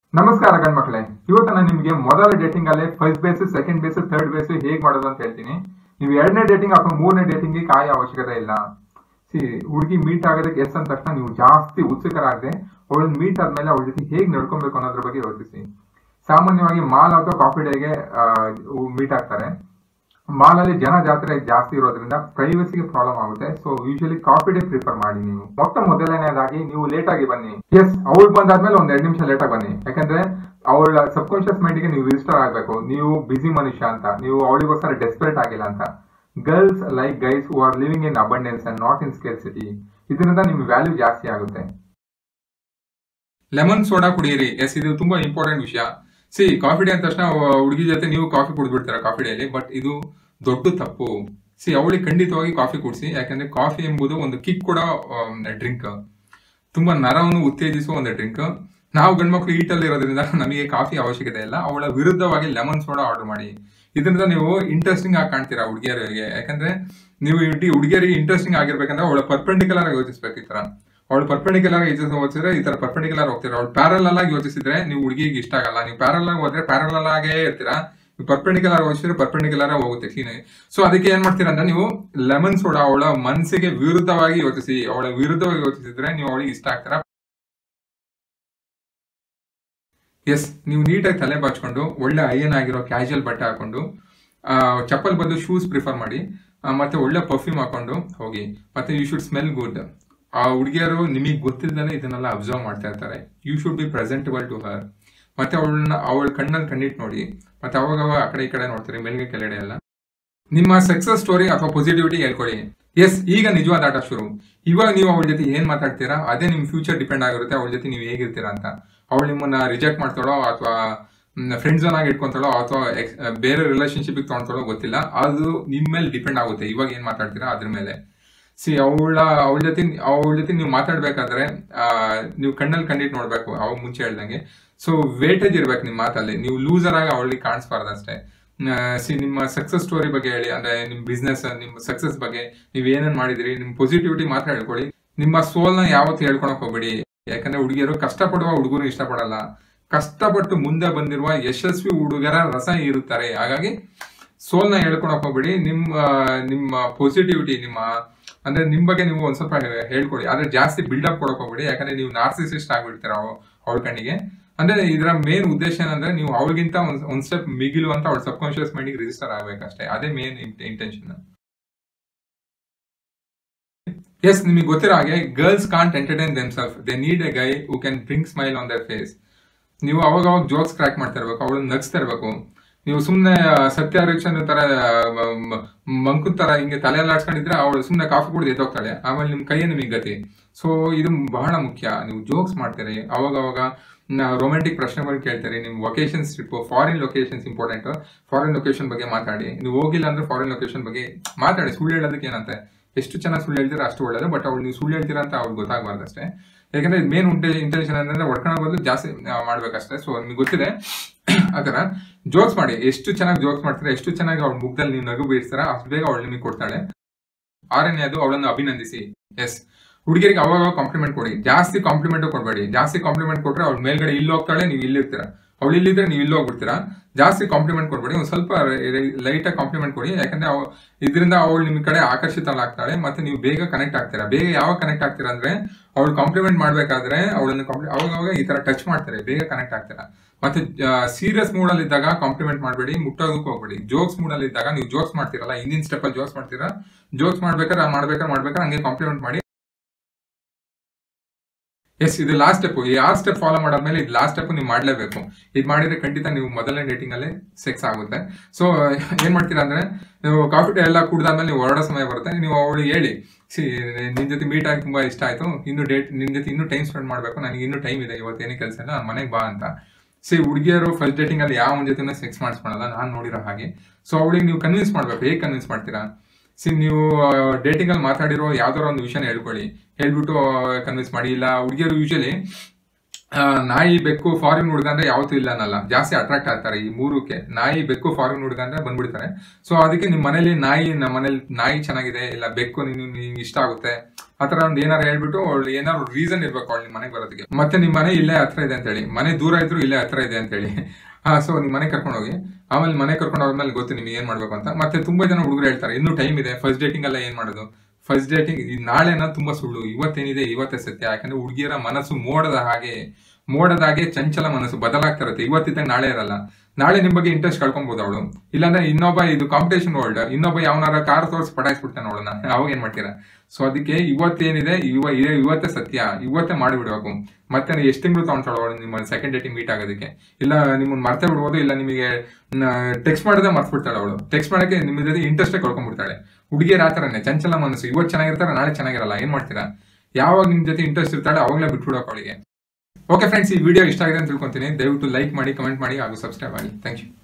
ನಮಸ್ಕಾರ ಗಂಡ್ಮಕ್ಳೇ ಇವತ್ತು ನಾನು ನಿಮಗೆ ಮೊದಲ ಡೇಟಿಂಗ್ ಅಲ್ಲೇ first base second base third base ಹೇಗ್ ಮಾಡೋದು ಅಂತ ಹೇಳ್ತೀನಿ ನೀವು ಎರಡನೇ ಡೇಟಿಂಗ್ ಅಥವಾ ಮೂರನೇ ಡೇಟಿಂಗ್ ಕಾಯ ಅವಶ್ಯಕತೆ ಇಲ್ಲ ಸಿ ಹುಡುಗಿ ಮೀಟ್ ಆಗೋದಕ್ಕೆ ಎಸ್ ಅಂದ ತಕ್ಷಣ ನೀವು ಜಾಸ್ತಿ ಉತ್ಸುಕರಾಗದೆ ಅವಳನ್ನ ಮೀಟ್ ಆದ್ಮೇಲೆ ಅವಳ ಜೊತೆ ಹೇಗ್ ನಡ್ಕೊಬೇಕು ಅನ್ನೋದ್ರ ಬಗ್ಗೆ ಯೋಚಿಸಿ ಸಾಮಾನ್ಯವಾಗಿ ಮಾಲ್ ಅಥವಾ ಕಾಫಿ ಡೇಗೆ ಮೀಟ್ ಆಗ್ತಾರೆ ಮಾಲ್ ಅಲ್ಲಿ ಜನ ಜಾತ್ರೆ ಜಾಸ್ತಿ ಇರೋದ್ರಿಂದ ಪ್ರೈವಸಿಗೆ ಪ್ರಾಬ್ಲಮ್ ಆಗುತ್ತೆ so usually Coffee Day prefer ಮಾಡಿ ನೀವು ಮೊಟ್ಟ ಮೊದಲನೇದಾಗಿ ನೀವು ಲೇಟ್ ಆಗಿ ಬನ್ನಿ ಎಸ್ ಅವಳು ಬಂದಾದ್ಮೇಲೆ ಒಂದ್ ಎರಡು ನಿಮಿಷ ಲೇಟ್ ಆಗಿ ಬನ್ನಿ ಯಾಕಂದ್ರೆ ಅವಳ ಸಬ್ಕಾನ್ಶಿಯಸ್ ಮೈಂಡ್ ಗೆ ನೀವು ರಿಜಿಸ್ಟರ್ ಆಗ್ಬೇಕು ನೀವು ಬಿಸಿ ಮನುಷ್ಯ ಅಂತ ನೀವು ಅವಳಿಗೋಸ್ಕರ ಡೆಸ್ಪರೇಟ್ ಆಗಿಲ್ಲ ಅಂತ girls like guys who are living in abundance and not in scarcity ಇದರಿಂದ ನಿಮ್ ವ್ಯಾಲ್ಯೂ ಜಾಸ್ತಿ ಆಗುತ್ತೆ ಲೆಮನ್ ಸೋಡಾ ಕುಡಿಯಿರಿ ಎಸ್ ಇದು ತುಂಬಾ ಇಂಪಾರ್ಟೆಂಟ್ ವಿಷಯ ಸಿ ಕಾಫಿ ಡೇ ಅಂದ ತಕ್ಷಣ ಹುಡುಗಿ ಜೊತೆ ನೀವು ಕಾಫಿ ಕುಡಿದ್ಬಿಡ್ತೀರಾ ಕಾಫಿ ಡೇಲಿ ಬಟ್ ಇದು ದೊಡ್ಡ ತಪ್ಪು ಸಿ ಅವಳಿಗೆ ಖಂಡಿತವಾಗಿ ಕಾಫಿ ಕುಡಿಸಿ ಯಾಕಂದ್ರೆ ಕಾಫಿ ಎಂಬುದು ಒಂದು ಕಿಕ್ ಕೊಡೋ ಡ್ರಿಂಕ್ ತುಂಬಾ ನರವನ್ನು ಉತ್ತೇಜಿಸುವ ಒಂದು ಡ್ರಿಂಕ್ ನಾವು ಗಂಡ್ಮಕ್ಳು ಈಟಲ್ಲಿ ಇರೋದ್ರಿಂದ ನಮಗೆ ಕಾಫಿ ಅವಶ್ಯಕತೆ ಇಲ್ಲ ಅವಳ ವಿರುದ್ಧವಾಗಿ ಲೆಮನ್ ಸೋಡಾ ಆರ್ಡರ್ ಮಾಡಿ ಇದರಿಂದ ನೀವು ಇಂಟ್ರೆಸ್ಟಿಂಗ್ ಆಗಿ ಕಾಣ್ತೀರಾ ಹುಡುಗಿಯರಿಗೆ ಯಾಕಂದ್ರೆ ನೀವು ಇಡೀ ಹುಡುಗಿಯರಿಗೆ ಇಂಟ್ರೆಸ್ಟಿಂಗ್ ಆಗಿರ್ಬೇಕಂದ್ರೆ ಅವಳ ಪರ್ಪೆಂಡಿಕ್ಯುಲರ್ ಆಗಿ ಯೋಚಿಸ್ಬೇಕು ಈ ತರ ಅವಳು ಪರ್ಪೆಂಡಿಕ್ಯುಲರ್ ಆಗಿ ಯೋಚಿಸಿದ್ರೆ ಈ ತರ ಪರ್ಪೆಂಡಿಕ್ಯುಲರ್ ಹೋಗ್ತೀರಾ ಅವಳು ಪ್ಯಾರಲ್ ಆಗಿ ಯೋಚಿಸಿದ್ರೆ ನೀವು ಹುಡುಗಿಗೆ ಇಷ್ಟ ಆಗಲ್ಲ ನೀವು ಪ್ಯಾರಲ್ ಆಗಿ ಹೋದ್ರೆ ಪ್ಯಾರಲ್ ಆಗೇ ಇರ್ತೀರಾ ನೀವು ಪರ್ಪೆಂಡಿಕ್ಯುಲರ್ ಯೋಚಿಸಿದ್ರೆ ಪರ್ಪೆಂಡಿಕ್ಯುಲರ್ ಹೋಗುತ್ತೆ ಕ್ಲೀನ್ ಸೊ ಅದಕ್ಕೆ ಏನ್ ಮಾಡ್ತೀರಾ ಅಂದ್ರೆ ನೀವು ಲೆಮನ್ ಸೋಡಾ ಅವಳ ಮನಸ್ಸಿಗೆ ವಿರುದ್ಧವಾಗಿ ಯೋಚಿಸಿ ಅವಳ ವಿರುದ್ಧವಾಗಿ ಯೋಚಿಸಿದ್ರೆ ನೀವು ಅವಳಿಗೆ ಇಷ್ಟ ಆಗ್ತೀರಾ ಎಸ್ ನೀವು ನೀಟಾಗಿ ತಲೆ ಬಾಚ್ಕೊಂಡು ಒಳ್ಳೆ ಅಯ್ಯನ್ ಆಗಿರೋ ಕ್ಯಾಶುಯಲ್ ಬಟ್ಟೆ ಹಾಕೊಂಡು ಆ, ಚಪ್ಪಲ್ ಬದಲು ಶೂಸ್ ಪ್ರಿಫರ್ ಮಾಡಿ ಆ, ಮತ್ತೆ ಒಳ್ಳೆ ಪರ್ಫ್ಯೂಮ್ ಹಾಕೊಂಡು ಹೋಗಿ ಮತ್ತೆ ಯು ಶುಡ್ ಸ್ಮೆಲ್ ಗುಡ್ ಆ ಹುಡುಗಿಯರು ನಿಮಗೆ ಗೊತ್ತಿಲ್ಲದೆ ಇದನ್ನೆಲ್ಲ ಅಬ್ಸರ್ವ್ ಮಾಡ್ತಾ ಇರ್ತಾರೆ you should be presentable to her ಮತ್ತೆ ಅವಳನ್ನ ಅವಳ ಕಣ್ಣಲ್ಲಿ ಕಣ್ಣಿಟ್ಟು ನೋಡಿ ಮತ್ತೆ ಅವಾಗ ಅವಾಗ ಆ ಕಡೆ ಈ ಕಡೆ ನೋಡ್ತಾರೆ ಮೇಲ್ಗೆ ಕೆಳಗಡೆ ಎಲ್ಲ ನಿಮ್ಮ ಸಕ್ಸಸ್ ಸ್ಟೋರಿ ಅಥವಾ ಪಾಸಿಟಿವಿಟಿ ಹೇಳ್ಕೊಳ್ಳಿ ಎಸ್ ಈಗ ನಿಜವಾದ ಆಟ ಶುರು ಇವಾಗ ನೀವು ಅವಳ ಜೊತೆ ಏನ್ ಮಾತಾಡ್ತೀರಾ ಅದೇ ನಿಮ್ ಫ್ಯೂಚರ್ ಡಿಪೆಂಡ್ ಆಗಿರುತ್ತೆ ಅವಳ ಜೊತೆ ನೀವು ಹೇಗಿರ್ತೀರಾ ಅಂತ ಅವಳು ನಿಮ್ಮನ್ನ ರಿಜೆಕ್ಟ್ ಮಾಡ್ತಾಳೋ ಅಥವಾ ಫ್ರೆಂಡ್ ಝೋನ್ ಆಗಿ ಇಟ್ಕೊಂತಾಳೋ ಅಥವಾ ex- ಬೇರೆ ರಿಲೇಶನ್ಶಿಪ್ ತಗೊಂತಾಳೋ ಗೊತ್ತಿಲ್ಲ ಅದು ನಿಮ್ ಮೇಲೆ ಡಿಪೆಂಡ್ ಆಗುತ್ತೆ ಇವಾಗ ಏನ್ ಮಾತಾಡ್ತೀರಾ ಅದ್ರ ಮೇಲೆ ಸಿ ಅವಳ ಅವಳ ಜೊತೆ ಅವಳ ಜೊತೆ ನೀವು ಮಾತಾಡ್ಬೇಕಾದ್ರೆ ಆ, ನೀವು ಕಣ್ಣಲ್ಲಿ ಕಂಡಿಟ್ಟು ನೋಡ್ಬೇಕು ಅವಾಗ ಮುಂಚೆ ಹೇಳ್ದಂಗೆ ಸೊ ವೇಟೇಜ್ ಇರ್ಬೇಕು ನಿಮ್ಮ ಮಾತಲ್ಲಿ ನೀವು ಲೂಸರ್ ಆಗಿ ಅವಳಿಗೆ ಕಾಣಿಸ್ಬಾರ್ದು ಅಷ್ಟೇ ಸಿ ನಿಮ್ಮ ಸಕ್ಸಸ್ ಸ್ಟೋರಿ ಬಗ್ಗೆ ಹೇಳಿ ಅಂದ್ರೆ ನಿಮ್ ಬಿಸ್ನೆಸ್ ನಿಮ್ಮ ಸಕ್ಸಸ್ ಬಗ್ಗೆ ನೀವ್ ಏನೇನ್ ಮಾಡಿದಿರಿ ನಿಮ್ ಪಾಸಿಟಿವಿಟಿ ಮಾತ್ರ ಹೇಳ್ಕೊಳ್ಳಿ ನಿಮ್ಮ ಸೋಲ್ನ ಯಾವತ್ತು ಹೇಳ್ಕೊಳಕ್ ಹೋಗ್ಬೇಡಿ ಯಾಕಂದ್ರೆ ಹುಡುಗಿಯರು ಕಷ್ಟಪಡುವ ಹುಡುಗರು ಇಷ್ಟಪಡಲ್ಲ ಕಷ್ಟಪಟ್ಟು ಮುಂದೆ ಬಂದಿರುವ ಯಶಸ್ವಿ ಹುಡುಗರ ರಸ ಇರುತ್ತಾರೆ ಹಾಗಾಗಿ ಸೋಲ್ನ ಹೇಳ್ಕೊಳಕ್ ಹೋಗ್ಬೇಡಿ ನಿಮ್ಮ ನಿಮ್ಮ ಪಾಸಿಟಿವಿಟಿ ನಿಮ್ಮ ಅಂದ್ರೆ ನಿಮ್ ಬಗ್ಗೆ ನೀವು ಒಂದ್ ಸ್ವಲ್ಪ ಹೇಳ್ಕೊಡಿ ಆದ್ರೆ ಜಾಸ್ತಿ ಬಿಲ್ಡಪ್ ಕೊಡಕ್ ಹೋಗ್ಬೇಡಿ ಯಾಕಂದ್ರೆ ನೀವು ನಾರ್ಸಿಸಿಸ್ಟ್ ಆಗ್ಬಿಡ್ತೀರ ಅವಳ ಕಣ್ಣಿಗೆ ಅಂದ್ರೆ ಇದರ ಮೇನ್ ಉದ್ದೇಶ ಏನಂದ್ರೆ ನೀವು ಅವಳಿಗಿಂತ ಒಂದ್ ಒಂದ್ ಸ್ಟೆಪ್ ಮಿಗಿಲು ಅಂತ ಅವಳ ಸಬ್ ಕಾನ್ಶಿಯಸ್ ಮೈಂಡಿಗೆ ರಿಜಿಸ್ಟರ್ ಆಗ್ಬೇಕಷ್ಟೇ ಅದೇ ಮೇನ್ ಇಂಟೆನ್ಷನ್ ಎಸ್ ನಿಮಗೆ ಗೊತ್ತಿರೋ ಹಾಗೆ girls can't entertain themselves they need a guy who can bring smile on their face ನೀವು ಅವಾಗ ಅವಾಗ ಜೋಕ್ಸ್ ಕ್ರ್ಯಾಕ್ ಮಾಡ್ತಾ ಇರ್ಬೇಕು ಅವಳನ್ನ ನಗ್ಸ್ತಾ ಇರ್ಬೇಕು ನೀವು ಸುಮ್ಮನೆ ಸತ್ಯ ಹರಿಶ್ಚಂದ್ರ ತರ ಮಂಕು ತರ ಹಿಂಗೆ ತಲೆ ಎಲ್ಲ ಆಡ್ಸ್ಕೊಂಡಿದ್ರೆ ಅವಳು ಸುಮ್ಮನೆ ಕಾಫಿ ಕುಡಿದು ಎದ್ದೋಗ್ತಾಳೆ ಆಮೇಲೆ ನಿಮ್ ಕೈಯೇ ನಿಮಗೆ ಗತಿ ಸೊ ಇದು ಬಹಳ ಮುಖ್ಯ ನೀವು ಜೋಕ್ಸ್ ಮಾಡ್ತೀರಿ ಅವಾಗ ಅವಾಗ ರೊಮ್ಯಾಂಟಿಕ್ ಪ್ರಶ್ನೆಗಳು ಕೇಳ್ತೀರಿ ನಿಮ್ vacations trip foreign locations important foreign location ಬಗ್ಗೆ ಮಾತಾಡಿ ನೀವು ಹೋಗಿಲ್ಲ ಅಂದ್ರೆ ಫಾರಿನ್ ಲೊಕೇಶನ್ ಬಗ್ಗೆ ಮಾತಾಡಿ ಸುಳ್ಳು ಹೇಳೋದಕ್ಕೆ ಏನಂತೆ ಎಷ್ಟು ಚೆನ್ನಾಗಿ ಸುಳ್ಳು ಹೇಳ್ತೀರಾ ಅಷ್ಟು ಒಳ್ಳೇದು ಬಟ್ ಅವ್ಳು ನೀವು ಸುಳ್ಳು ಹೇಳ್ತೀರಾ ಅಂತ ಅವ್ಳಿಗೆ ಗೊತ್ತಾಗಬಾರ್ದು ಅಷ್ಟೇ ಯಾಕಂದ್ರೆ ಮೇನ್ ಇಂಟೆನ್ಷನ್ ಅಂದ್ರೆ ಹೊಡ್ಕೊಳ್ಳೋ ಬದಲು ಜಾಸ್ತಿ ಆ, ಮಾಡ್ಬೇಕಷ್ಟೇ ಸೊ ನಿಮ್ಗೆ ಗೊತ್ತಿದೆ ಆತರ ಜೋಕ್ಸ್ ಮಾಡಿ ಎಷ್ಟು ಚೆನ್ನಾಗಿ ಜೋಕ್ಸ್ ಮಾಡ್ತೀರಾ ಎಷ್ಟು ಚೆನ್ನಾಗಿ ಅವ್ಳ ಮುಖದಲ್ಲಿ ನೀವು ನಗು ಬೀರ್ತೀರಾ ಅಷ್ಟು ಬೇಗ ಅವಳು ನಿಮಗೆ ಕೊಡ್ತಾಳೆ ಆರನೇದು ಅವಳನ್ನು ಅಭಿನಂದಿಸಿ ಎಸ್ ಹುಡುಗಿಯರಿಗೆ ಅವಾಗ ಕಾಂಪ್ಲಿಮೆಂಟ್ ಕೊಡಿ ಜಾಸ್ತಿ ಕಾಂಪ್ಲಿಮೆಂಟ್ ಕೊಡಬೇಡಿ ಜಾಸ್ತಿ ಕಾಂಪ್ಲಿಮೆಂಟ್ ಕೊಟ್ರೆ ಅವ್ಳ ಮೇಲ್ಗಡೆ ಇಲ್ಲಿ ಹೋಗ್ತಾಳೆ ನೀವು ಇಲ್ಲಿರ್ತೀರಾ ಅವಳು ಇಲ್ಲಿದ್ರೆ ನೀವು ಇಲ್ಲಿ ಹೋಗ್ಬಿಡ್ತೀರಾ ಜಾಸ್ತಿ ಕಾಂಪ್ಲಿಮೆಂಟ್ ಕೊಡ್ಬೇಡಿ ಒಂದು ಸ್ವಲ್ಪ ಲೈಟ್ ಆಗಿ ಕಾಂಪ್ಲಿಮೆಂಟ್ ಕೊಡಿ ಯಾಕಂದ್ರೆ ಅವ್ ಇದರಿಂದ ಅವಳು ನಿಮ್ ಕಡೆ ಆಕರ್ಷಿತಳಾಗ್ತಾಳೆ ಮತ್ತೆ ನೀವು ಬೇಗ ಕನೆಕ್ಟ್ ಆಗ್ತೀರಾ ಬೇಗ ಯಾವಾಗ ಕನೆಕ್ಟ್ ಆಗ್ತೀರಾ ಅಂದ್ರೆ ಅವಳು ಕಾಂಪ್ಲಿಮೆಂಟ್ ಮಾಡ್ಬೇಕಾದ್ರೆ ಅವಳನ್ನು ಕಾಂಪ್ಲಿ ಅವಾಗ ಅವಾಗ ಈ ತರ ಟಚ್ ಮಾಡ್ತಾರೆ ಬೇಗ ಕನೆಕ್ಟ್ ಆಗ್ತೀರಾ ಮತ್ತೆ ಸೀರಿಯಸ್ ಮೂಡ್ ಅಲ್ಲಿ ಇದ್ದಾಗ ಕಾಂಪ್ಲಿಮೆಂಟ್ ಮಾಡಬೇಡಿ ಮುಟ್ಟೋದಕ್ಕೆ ಹೋಗ್ಬೇಡಿ ಜೋಕ್ಸ್ ಮೂಡ್ ಅಲ್ಲಿ ಇದ್ದಾಗ ನೀವು ಜೋಕ್ಸ್ ಮಾಡ್ತೀರಲ್ಲ ಹಿಂದಿನ ಸ್ಟೆಪ್ ಅಲ್ಲಿ ಜೋಕ್ಸ್ ಮಾಡ್ತೀರಾ ಜೋಕ್ಸ್ ಮಾಡ್ಬೇಕಾದ್ರೆ ಮಾಡ್ಬೇಕಾದ್ರೆ ಮಾಡ್ಬೇಕಾದ್ರೆ ಹಂಗೆ ಕಾಂಪ್ಲಿಮೆಂಟ್ ಮಾಡಿ ಎಸ್ ಇದು ಲಾಸ್ಟ್ ಸ್ಟೆಪ್ ಈ ಆರ್ ಸ್ಟೆಪ್ ಫಾಲೋ ಮಾಡಾದ್ಮೇಲೆ ಇದು ಲಾಸ್ಟ್ ಸ್ಟೆಪ್ ನೀವು ಮಾಡಲೇಬೇಕು ಇದು ಮಾಡಿದ್ರೆ ಖಂಡಿತ ನೀವು ಮೊದಲನೇ ಡೇಟಿಂಗ್ ಅಲ್ಲಿ ಸೆಕ್ಸ್ ಆಗುತ್ತೆ ಸೊ ಏನ್ ಮಾಡ್ತೀರಾ ಅಂದ್ರೆ ನೀವು ಕಾಫಿ ಟೀ ಎಲ್ಲ ಕುಡ್ದಾದ್ಮೇಲೆ ನೀವು ಹೊರಡೋ ಸಮಯ ಬರುತ್ತೆ ನೀವು ಅವಳಿಗೆ ಹೇಳಿ ಸಿ ನಿನ್ ಜೊತೆ ಮೀಟ್ ಆಗಿ ತುಂಬಾ ಇಷ್ಟ ಆಯ್ತು ಇನ್ನು ಡೇಟ್ ನಿನ್ ಜೊತೆ ಇನ್ನೂ ಟೈಮ್ ಸ್ಪೆಂಡ್ ಮಾಡ್ಬೇಕು ನನಗೆ ಇನ್ನೂ ಟೈಮ್ ಇದೆ ಇವತ್ತು ಏನೇ ಕೆಲಸ ಇಲ್ಲ ಮನೆಗೆ ಬಾ ಅಂತ ಸಿ ಹುಡುಗಿಯರು ಫಸ್ಟ್ ಡೇಟಿಂಗ್ ಅಲ್ಲಿ ಯಾವ ಜೊತೆ ಸೆಕ್ಸ್ ಮಾಡಿಸ್ಕೊಳಲ್ಲ ನಾನು ನೋಡಿರೋ ಹಾಗೆ ಸೊ ಅವಳಿಗೆ ನೀವು ಕನ್ವಿನ್ಸ್ ಮಾಡ್ಬೇಕು ಹೇಗೆ ಕನ್ವಿನ್ಸ್ ಮಾಡ್ತೀರಾ ಸಿ ನೀವು ಡೇಟಿಂಗ್ ಅಲ್ಲಿ ಮಾತಾಡಿರೋ ಯಾವ್ದಾರ ಒಂದು ವಿಷಯನ ಹೇಳ್ಕೊಳ್ಳಿ ಹೇಳ್ಬಿಟ್ಟು ಕನ್ವಿನ್ಸ್ ಮಾಡಿ ಇಲ್ಲ ಹುಡುಗಿಯರು ಯೂಶಲಿ ಆ, ನಾಯಿ ಬೆಕ್ಕು ಫಾರಿನ್ ಹುಡುಗ ಅಂದ್ರೆ ಯಾವತ್ತೂ ಇಲ್ಲ ಅನ್ನಲ್ಲ ಜಾಸ್ತಿ ಅಟ್ರಾಕ್ಟ್ ಆಗ್ತಾರೆ ಈ ಮೂರಕ್ಕೆ ನಾಯಿ ಬೆಕ್ಕು ಫಾರಿನ್ ಹುಡುಗ ಅಂದ್ರೆ ಬಂದ್ಬಿಡ್ತಾರೆ ಸೊ ಅದಕ್ಕೆ ನಿಮ್ ಮನೇಲಿ ನಾಯಿ ನಮ್ಮ ಮನೇಲಿ ನಾಯಿ ಚೆನ್ನಾಗಿದೆ ಇಲ್ಲ ಬೆಕ್ಕು ನೀನು ನಿಂಗೆ ಇಷ್ಟ ಆಗುತ್ತೆ ಆತರ ಒಂದ್ ಏನಾರು ಹೇಳ್ಬಿಟ್ಟು ಅವಳು ಏನಾದ್ರು ರೀಸನ್ ಇರ್ಬೇಕು ಅವಳು ನಿಮ್ ಮನೆಗೆ ಬರೋದಕ್ಕೆ ಮತ್ತೆ ನಿಮ್ ಮನೆ ಇಲ್ಲೇ ಹತ್ರ ಇದೆ ಅಂತ ಹೇಳಿ ಮನೆ ದೂರ ಇದ್ರು ಇಲ್ಲೇ ಹತ್ರ ಇದೆ ಅಂತ ಹೇಳಿ ಹಾ ಸೊ ನಿಮ್ ಮನೆ ಕರ್ಕೊಂಡು ಹೋಗಿ ಆಮೇಲೆ ಮನೆ ಕರ್ಕೊಂಡು ಹೋದ್ಮೇಲೆ ಗೊತ್ತು ನಿಮ್ಗೆ ಏನ್ ಮಾಡ್ಬೇಕು ಅಂತ ಮತ್ತೆ ತುಂಬಾ ಜನ ಹುಡುಗರು ಹೇಳ್ತಾರೆ ಇನ್ನೂ ಟೈಮ್ ಇದೆ ಫಸ್ಟ್ ಡೇಟಿಂಗ್ ಎಲ್ಲ ಏನ್ ಮಾಡೋದು ಫಸ್ಟ್ ಡೇಟಿಂಗ್ ನಾಳೆನ ತುಂಬಾ ಸುಳ್ಳು ಇವತ್ತೇನಿದೆ ಇವತ್ತೇ ಸತ್ಯ ಯಾಕಂದ್ರೆ ಹುಡುಗಿಯರ ಮನಸ್ಸು ಮೋಡದ ಹಾಗೆ ಮೋಡದ ಹಾಗೆ ಚಂಚಲ ಮನಸ್ಸು ಬದಲಾಗ್ತಾ ಇರುತ್ತೆ ಇವತ್ತಿದ್ದಾಗ ನಾಳೆ ಇರಲ್ಲ ನಾಳೆ ನಿಮ್ ಬಗ್ಗೆ ಇಂಟ್ರೆಸ್ಟ್ ಕಳ್ಕೊಬಹುದು ಅವಳು ಇಲ್ಲಾಂದ್ರೆ ಇನ್ನೊಬ್ಬ ಇದು ಕಾಂಪಿಟೇಷನ್ ವರ್ಲ್ಡ್ ಇನ್ನೊಬ್ಬ ಯಾವನಾರ ಕಾರ್ ತೋರಿಸಿ ಪಟಾಯಿಸ್ಬಿಡ್ತಾನೆ ಅವಳನ್ನ ಅವಾಗ ಏನ್ ಮಾಡ್ತೀರಾ ಸೊ ಅದಕ್ಕೆ ಇವತ್ತೇನಿದೆ ಇವ ಇ- ಇವತ್ತೇ ಸತ್ಯ ಇವತ್ತೇ ಮಾಡಿಬಿಡ್ಬೇಕು ಮತ್ತೆ ನೀವು ಎಷ್ಟು ತಿಂಗಳು ತಗೊಂತಾಳ ಅವಳು ನಿಮ್ಮ ಸೆಕೆಂಡ್ ಡೇಟಿಂಗ್ ಮೀಟ್ ಆಗೋದಕ್ಕೆ ಇಲ್ಲ ನಿಮ್ಮನ್ನ ಮರ್ತೇ ಬಿಡ್ಬೋದು ಇಲ್ಲ ನಿಮಗೆ ಟೆಕ್ಸ್ಟ್ ಮಾಡದೆ ಮರ್ತ್ ಬಿಡ್ತಾಳೆ ಅವಳು ಟೆಕ್ಸ್ಟ್ ಮಾಡಕ್ಕೆ ನಿಮ್ಮ ಜೊತೆ ಇಂಟ್ರೆಸ್ಟೇ ಕಳ್ಕೊಂಡ್ಬಿಡ್ತಾಳೆ ಹುಡುಗಿಯರ ಆ ಥರನೇ ಚಂಚಲ ಮನಸ್ಸು ಇವತ್ತು ಚೆನ್ನಾಗಿರ್ತಾರೆ ನಾಳೆ ಚೆನ್ನಾಗಿರಲ್ಲ ಏನ್ ಮಾಡ್ತೀರಾ ಯಾವಾಗ ನಿಮ್ ಜೊತೆ ಇಂಟ್ರೆಸ್ಟ್ ಇರ್ತಾಳೆ ಅವಾಗಲೇ ಬಿಟ್ಬಿಡೋಕೆ ಅವಳಿಗೆ ಓಕೆ ಫ್ರೆಂಡ್ಸ್ ಈ ವಿಡಿಯೋ ಇಷ್ಟ ಆಗಿದೆ ಅಂತ ತಿಳ್ಕೊಂತೀನಿ ದಯವಿಟ್ಟು ಲೈಕ್ ಮಾಡಿ ಕಮೆಂಟ್ ಮಾಡಿ ಹಾಗೂ ಸಬ್ಸ್ಕ್ರೈಬ್ ಆಗಿ ಥ್ಯಾಂಕ್ ಯು